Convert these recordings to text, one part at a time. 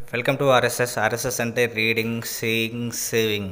welcome to RSS RSS అంటే reading seeing saving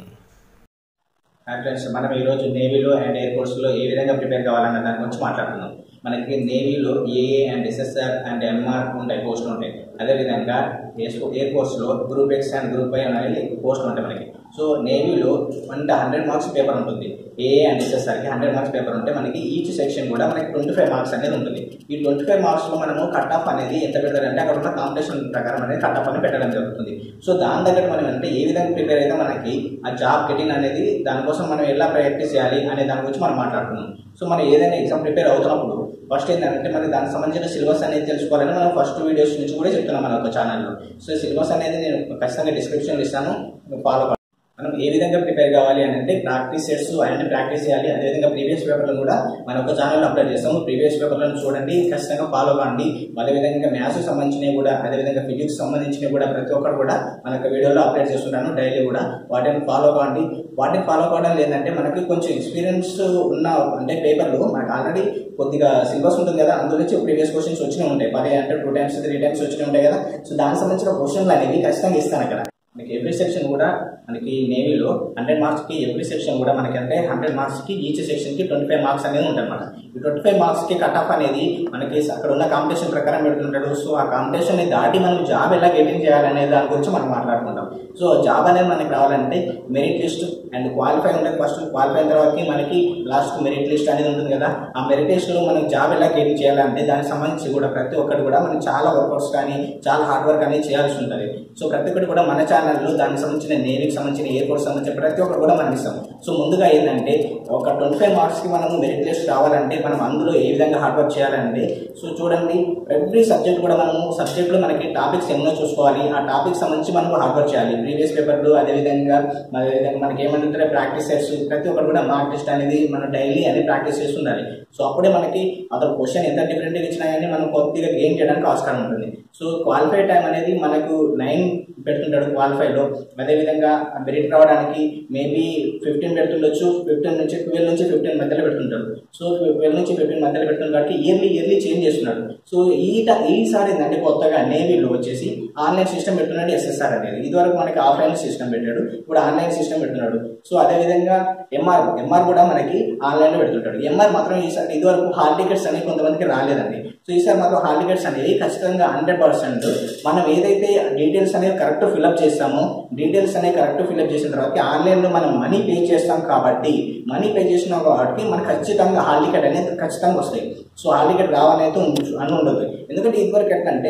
hi friends మనం ఈరోజు నేవీలో అండ్ ఎయిర్ ఫోర్స్లో ఏ విధంగా ప్రిపేర్ కావాలన్న దాని గురించి మాట్లాడుతున్నాం మనకి నేవీలో ఏఏ అండ్ ఎస్ఎస్ఆర్ అండ్ ఎంఆర్ ఉంటాయి పోస్టులు ఉంటాయి అదేవిధంగా ఎయిర్ ఫోర్స్లో group X and group Y అనేది పోస్టులు ఉంటాయి మనకి సో నేవీలో అంటే హండ్రెడ్ మార్క్స్ పేపర్ ఉంటుంది ఏఏ అండ్ ఎస్ఎస్ఆర్కి హండ్రెడ్ మార్క్స్ పేపర్ ఉంటే మనకి ఈచ్ సెక్షన్ కూడా మనకి ట్వంటీ ఫైవ్ మార్క్స్ అనేది ఉంటుంది ఈ ట్వంటీ ఫైవ్ మార్క్స్లో మనము కట్ ఆఫ్ అనేది ఎంత పెడతారంటే అక్కడ ఉన్న కాంపిటీషన్ ప్రకారం అనేది కట్ ఆఫ్ అనేది పెట్టడం జరుగుతుంది సో దాని దగ్గర మనం అంటే ఏ విధంగా ప్రిపేర్ అయితే మనకి ఆ జాబ్ గెటింగ్ అనేది దానికోసం మనం ఎలా ప్రాక్టీస్ చేయాలి అనే దాని గురించి మనం మాట్లాడుతున్నాం సో మనం ఏదైనా ఎగ్జామ్ ప్రిపేర్ అవుతున్నప్పుడు ఫస్ట్ ఏంటంటే మనకి దానికి సంబంధించిన సిలబస్ అనేది తెలుసుకోవాలని మనం ఫస్ట్ వీడియోస్ నుంచి కూడా చెప్తున్నాం మన యొక్క ఛానల్లో సో సిలబస్ అనేది నేను ఖచ్చితంగా డిస్క్రిప్షన్లో ఇస్తాను ఫాలో మనం ఏ విధంగా ప్రిపేర్ కావాలి అని అంటే ప్రాక్టీస్ సెట్స్ అండ్ ప్రాక్టీస్ చేయాలి అదేవిధంగా ప్రీవియస్ పేపర్లను కూడా మన ఒక ఛానల్లో అప్లోడ్ చేస్తాము ప్రీవియస్ పేపర్లను చూడండి ఖచ్చితంగా ఫాలో కాండి అదేవిధంగా మ్యాథ్స్ సంబంధించినవి కూడా అదేవిధంగా ఫిజిక్స్ సంబంధించినవి కూడా ప్రతి ఒక్కరు కూడా మన యొక్క వీడియోలో అప్లోడ్ చేస్తుంటాను డైలీ కూడా వాటిని ఫాలో కాండి వాటిని ఫాలో కావడం లేదంటే మనకి కొంచెం ఎక్స్పీరియన్స్ ఉన్న అంటే పేపర్లు మనకు ఆల్రెడీ కొద్దిగా సిలబస్ ఉంటుంది కదా అందులో నుంచి ప్రీవియస్ క్వశ్చన్స్ వచ్చినవి ఉంటాయి పదే అంటే టూ టైమ్స్ త్రీ టైమ్స్ వచ్చినవి ఉంటాయి కదా సో దానికి సంబంధించిన క్వశ్చన్లు అనేవి ఖచ్చితంగా ఇస్తాను అక్కడ మనకి ఎవ్రీ సెక్షన్ కూడా మనకి నేవీలో హండ్రెడ్ మార్క్స్కి ఎవ్రీ సెక్షన్ కూడా మనకి అంటే హండ్రెడ్ మార్క్స్కి ఈచ్ సెక్షన్కి ట్వంటీ ఫైవ్ మార్క్స్ అనేది ఉంటుంది అనమాట ఈ ట్వంటీ ఫైవ్ మార్క్స్కి కట్ ఆఫ్ అనేది మనకి అక్కడ ఉన్న కాంపిటీషన్ ప్రకారం పెడుతుంటాడు సో ఆ కాంపిటీషన్ దాటి మనం జాబ్ ఎలా గెటింగ్ చేయాలనే దాని గురించి మనం మాట్లాడుకుంటాం సో జాబ్ అనేది మనకి రావాలంటే మెరిట్ లిస్ట్ అండ్ క్వాలిఫై ఉంటుంది ఫస్ట్ క్వాలిఫై అయిన తర్వాత మనకి లాస్ట్ మెరిట్ లిస్ట్ అనేది ఉంటుంది కదా ఆ మెరిట్ లిస్ట్లో మనం జాబ్ ఎలా గెటింగ్ చేయాలంటే దానికి సంబంధించి కూడా ప్రతి ఒక్కటి కూడా మనం చాలా వర్కౌట్స్ కానీ చాలా హార్డ్ వర్క్ అనేది చేయాల్సి ఉంటుంది సో ప్రతి ఒక్కటి కూడా మన ఛానల్లో దానికి సంబంధించిన నేవీకి సంబంధించిన ఎయిర్ ఫోర్స్ సంబంధించిన ప్రతి ఒక్కరు కూడా మనం ఇస్తాం సో ముందుగా ఏంటంటే ఒక ట్వంటీ ఫైవ్ మార్క్స్కి మనం మెరిట్ లిస్ట్ రావాలంటే మనం అందులో ఏ విధంగా హార్డ్ వర్క్ చేయాలంటే సో చూడండి ఎవ్రీ సబ్జెక్ట్ కూడా మనము సబ్జెక్ట్లో మనకి టాపిక్స్ ఎన్నో చూసుకోవాలి ఆ టాపిక్ సంబంధించి మనం హార్డ్ వర్క్ చేయాలి ప్రీవియస్ పేపర్లు అదేవిధంగా అదేవిధంగా మనకి ఏమంటుంటే ప్రాక్టీస్ సెట్స్ ప్రతి ఒక్కరు కూడా మార్క్ టెస్ట్ అనేది మనం డైలీ అనేది ప్రాక్టీస్ చేస్తుండాలి సో అప్పుడే మనకి అతను క్వశ్చన్ ఎంత డిఫరెంట్గా ఇచ్చినా కానీ మనం కొద్దిగా గెయిన్ చేయడానికి ఆస్కారం ఉంటుంది సో క్వాలిఫై టైం అనేది మనకు నైన్ పెడుతుంటాడు క్వాలిఫైలో అదేవిధంగా మెరిట్ రావడానికి మేబీ ఫిఫ్టీన్ పెడుతుండొచ్చు ఫిఫ్టీన్ నుంచి ట్వెల్వ్ నుంచి ఫిఫ్టీన్ మధ్యలో పెడుతుంటాడు సో ట్వెల్వ్ నుంచి ఫిఫ్టీన్ మధ్యలో పెడుతుంది కాబట్టి ఇయర్లీ ఇయర్లీ చేంజ్ చేస్తున్నాడు సో ఈ ఈసారి ఏంటంటే కొత్తగా నేవీలో వచ్చేసి ఆన్లైన్ సిస్టమ్ పెడుతున్నాడు ఎస్ఎస్ఆర్ అనేది ఇదివరకు మనకి ఆఫ్లైన్ సిస్టమ్ పెట్టాడు ఇప్పుడు ఆన్లైన్ సిస్టమ్ పెడుతున్నాడు సో అదేవిధంగా ఎంఆర్ ఎంఆర్ కూడా మనకి ఆన్లైన్లో పెడుతుంటాడు ఎంఆర్ మాత్రం ఈసారి ఇదివరకు హాల్ టికెట్స్ అనేవి కొంతమందికి రాలేదండి సో ఈసారి మాత్రం హాల్ టికెట్స్ అనేవి ఖచ్చితంగా హండ్రెడ్ పర్సెంట్ మనం ఏదైతే డీటెయిల్స్ అనేవి కరెక్ట్ ఫిల్అప్ చేస్తామో డీటెయిల్స్ అనేవి కరెక్ట్ ఫిల్అప్ చేసిన తర్వాత ఆన్లైన్లో మనం మనీ పే చేస్తాం కాబట్టి మనీ పే చేసిన కాబట్టి మనకు ఖచ్చితంగా హాల్ టికెట్ అనేది ఖచ్చితంగా వస్తాయి సో హాల్ టికెట్ రావాలైతే అని ఉండదు ఎందుకంటే ఇదివరకు ఎట్లంటే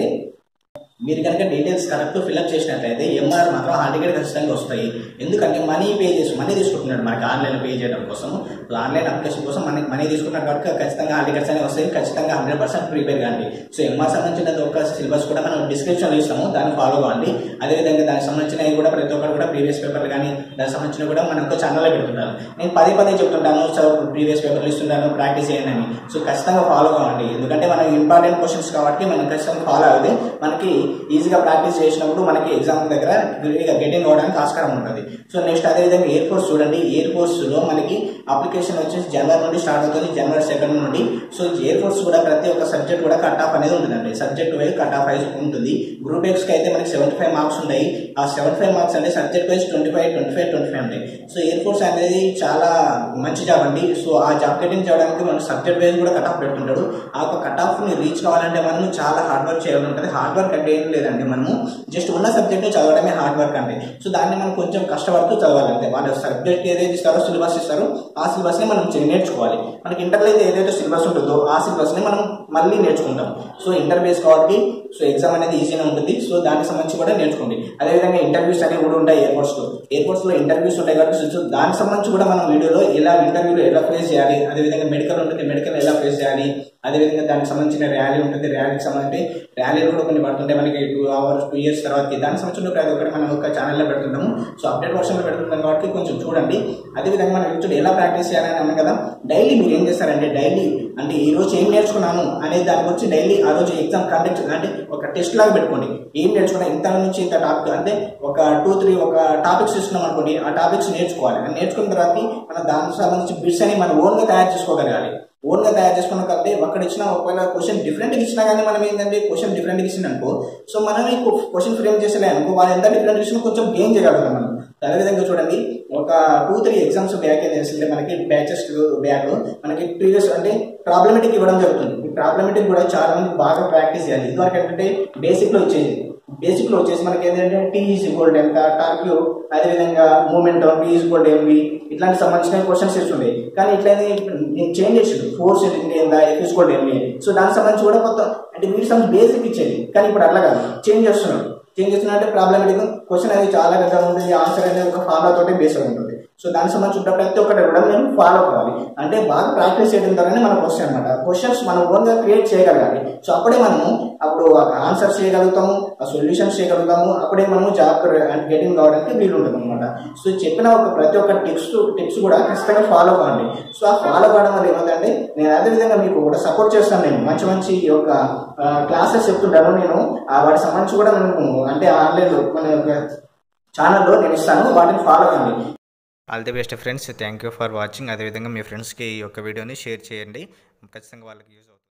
మీరు కనుక డీటెయిల్స్ కరెక్ట్ ఫిల్అప్ చేసినట్లయితే ఎంఆర్ మాత్రం హాల్ టికెట్ ఖచ్చితంగా వస్తాయి ఎందుకంటే మనీ పే చేసి మనీ తీసుకుంటున్నాడు మనకి ఆన్లైన్ పే చేయడం కోసం ఆన్లైన్ అప్లికేషన్ కోసం మనీ మనీ తీసుకున్నాడు కాబట్టి ఖచ్చితంగా హాల్ టికెట్స్ అనేవి వస్తాయి ఖచ్చితంగా హండ్రెడ్ పర్సెంట్ ప్రిపేర్ కాండి సో ఎంఆర్ సంబంధించిన ఒక సిలబస్ కూడా మనం డిస్క్రిప్షన్లో ఇస్తాము దాన్ని ఫాలో కావండి అదేవిధంగా దానికి సంబంధించినవి కూడా ప్రతి ఒక్కరు కూడా ప్రీవియస్ పేపర్లు కానీ దానికి సంబంధించిన కూడా మనం ఒక ఛానల్లో పెడుతుంటాను నేను పదే పదే చెప్తుంటాను సార్ ప్రీవియస్ పేపర్లు ఇస్తుంటాను ప్రాక్టీస్ చేయండి అని సో ఖచ్చితంగా ఫాలో కావండి ఎందుకంటే మనం ఇంపార్టెంట్ క్వశ్చన్స్ కాబట్టి మనం ఖచ్చితంగా ఫాలో అవుతే మనకి ఈజీగా ప్రాక్టీస్ చేసినప్పుడు మనకి ఎగ్జామ్ దగ్గర గెటింగ్ అవ్వడానికి ఆస్కారం ఉంటుంది సో నెక్స్ట్ అదేవిధంగా ఎయిర్ ఫోర్స్ చూడండి ఎయిర్ ఫోర్స్లో మనకి అప్లికేషన్ వచ్చేసి జనవరి నుండి స్టార్ట్ అవుతుంది జనవరి సెకండ్ నుండి సో ఎయిర్ ఫోర్స్ కూడా ప్రతి ఒక్క సబ్జెక్ట్ కూడా కట్ ఆఫ్ అనేది ఉంటుందండి subject wise cut off wise ఉంటుంది గ్రూప్ ఎక్స్కి అయితే మనకి సెవెంటీ ఫైవ్ మార్క్స్ ఉంటాయి ఆ సెవెంటీ ఫైవ్ మార్క్స్ అంటే subject wise twenty five twenty five twenty five ఉంటాయి సో ఎయిర్ ఫోర్స్ అనేది చాలా మంచి జాబ్ అండి సో ఆ జాబ్ గెటింగ్ చేయడానికి మనం సబ్జెక్ట్ వైజ్ కూడా కట్ ఆఫ్ పెడుతుంటాడు ఆ ఒక కట్ ఆఫ్ని రీచ్ కావాలంటే మనం చాలా హార్డ్ వర్క్ చేయాలి ఉంటుంది హార్డ్ వర్క్ అంటే ఏం లేదండి మనము జస్ట్ ఉన్న సబ్జెక్ట్ చదవడమే హార్డ్ వర్క్ అంటే సో దాన్ని మనం కొంచెం కష్టపడుతూ చదవాలంటే వాళ్ళ సబ్జెక్ట్ ఏదైతే ఇస్తారో సిలబస్ ఇస్తారో ఆ సిలబస్ని మనం నేర్చుకోవాలి మనకి ఇంటర్లో అయితే ఏదైతే సిలబస్ ఉంటుందో ఆ సిలబస్ని మనం మళ్ళీ నేర్చుకుంటాం సో ఇంటర్ బేస్ కాబట్టి సో ఎగ్జామ్ అనేది ఈజీగా ఉంటుంది సో దానికి సంబంధించి కూడా నేర్చుకోండి అదేవిధంగా ఇంటర్వ్యూస్ అనేవి కూడా ఉంటాయి ఎయిర్పోర్ట్స్లో ఎయిర్పోర్ట్స్లో ఇంటర్వ్యూస్ ఉంటాయి కాబట్టి సో దానికి సంబంధించి కూడా మనం వీడియోలో ఎలా ఇంటర్వ్యూలో ఎలా ఫేస్ చేయాలి అదేవిధంగా మెడికల్ ఉంటుంది మెడికల్ ఎలా ఫేస్ చేయాలి అదేవిధంగా దానికి సంబంధించిన ర్యాలీ ఉంటుంది ర్యాలీకి సంబంధించి ర్యాలీలు కూడా కొన్ని పడుతుంటాయి మనకి టూ అవర్స్ టూ ఇయర్స్ తర్వాత దానికి సంబంధించిన ప్రతి ఒక్కటి మనం ఒక ఛానల్లో పెడుతుంటాము సో అప్డేట్ వర్షన్లో పెడుతుంటాం కాబట్టి కొంచెం చూడండి అదేవిధంగా మనం ఇప్పుడు ఎలా ప్రాక్టీస్ చేయాలని అన్నాం కదా డైలీ మీరు ఏం చేస్తారంటే డైలీ అంటే ఈ రోజు ఏం నేర్చుకున్నాను అనే దాని గురించి డైలీ ఆ రోజు ఎగ్జామ్ కండక్ట్ అంటే ఒక టెస్ట్ లాగా పెట్టుకోండి ఏం నేర్చుకున్నా ఇంత నుంచి ఇంత టాపిక్ అంటే ఒక టూ త్రీ ఒక టాపిక్స్ తీసుకున్నాం అనుకోండి ఆ టాపిక్స్ నేర్చుకోవాలి నేర్చుకున్న తర్వాత మనం దానికి సంబంధించి బిట్స్ అని మనం ఓన్గా తయారు చేసుకోగలగాలి ఓన్గా తయారు చేసుకున్నాం కాబట్టి అక్కడ ఇచ్చిన ఒకవేళ క్వశ్చన్ డిఫరెంట్గా ఇచ్చినా కానీ మనం ఏంటంటే క్వశ్చన్ డిఫరెంట్గా ఇచ్చింది అనుకో సో మనం ఈ క్వశ్చన్ ఫ్రేమ్ చేసలే అనుకో వాళ్ళు ఎంత డిఫరెంట్ ఇచ్చినా కొంచెం గెయిన్ చేయగలుగుతాం మనం అదేవిధంగా చూడండి ఒక టూ త్రీ ఎగ్జామ్స్ బ్యాక్ ఏం చేస్తుంటే మనకి బ్యాచెస్ బ్యాక్ మనకి ప్రీవియస్ అంటే ప్రాబ్లమేటిక్ ఇవ్వడం జరుగుతుంది ఈ ప్రాబ్లమేటిక్ కూడా చాలా మంది బాగా ప్రాక్టీస్ చేయాలి ఇదివరకు ఏంటంటే బేసిక్లో వచ్చేది బేసిక్ లో వచ్చేసి మనకి ఏంటంటే టీ ఈజ్ ఈక్వల్ ఎంత టార్క్యూ అదేవిధంగా moment T is equal MB ఇట్లాంటి సంబంధించిన క్వశ్చన్స్ ఇస్తుండే కానీ ఇట్లయితే నేను చేంజ్ చేసిండు ఫోర్స్ ఎంత F is equal MB so దానికి సంబంధించి కూడా కొత్త అంటే వీటి సంబంధించి బేసిక్ ఇచ్చేది కానీ ఇప్పుడు అట్లా కాదు చేంజ్ చేస్తున్నాడు చేంజ్ చేస్తున్నా అంటే ప్రాబ్లమేటిక్ క్వశ్చన్ అనేది చాలా పెద్దగా ఉంటుంది ఆన్సర్ అనేది ఒక ఫాలో తోటే బేస్ అయి ఉంటుంది సో దానికి సంబంధించిన ప్రతి ఒక్కటి కూడా మేము ఫాలో కావాలి అంటే బాగా ప్రాక్టీస్ చేయడం ద్వారానే మనకు వస్తాయి అనమాట క్వశ్చన్స్ మనం ఓన్గా క్రియేట్ చేయగలగాలి సో అప్పుడే మనము అప్పుడు ఆన్సర్స్ చేయగలుగుతాము ఆ సొల్యూషన్స్ చేయగలుగుతాము అప్పుడే మనము జాబ్ గెటింగ్ కావడానికి వీలు ఉంటుంది అనమాట సో చెప్పిన ఒక ప్రతి ఒక్క టిప్స్ టిప్స్ కూడా ఖచ్చితంగా ఫాలో కావండి సో ఆ ఫాలో కావడం వల్ల ఏమవుతుందంటే నేను అదే విధంగా మీకు కూడా సపోర్ట్ చేస్తాను నేను మంచి మంచి యొక్క క్లాసెస్ చెప్తుంటాను నేను ఆ వాటి సంబంధించి కూడా నేను అంటే ఆన్లైన్లో మన యొక్క ఛానల్లో నేను ఇస్తాను వాటిని ఫాలో కండి all the best friends thank you for watching అదేవిధంగా మీ ఫ్రెండ్స్కి ఈ యొక్క వీడియోని షేర్ చేయండి ఖచ్చితంగా వాళ్ళకి యూజ్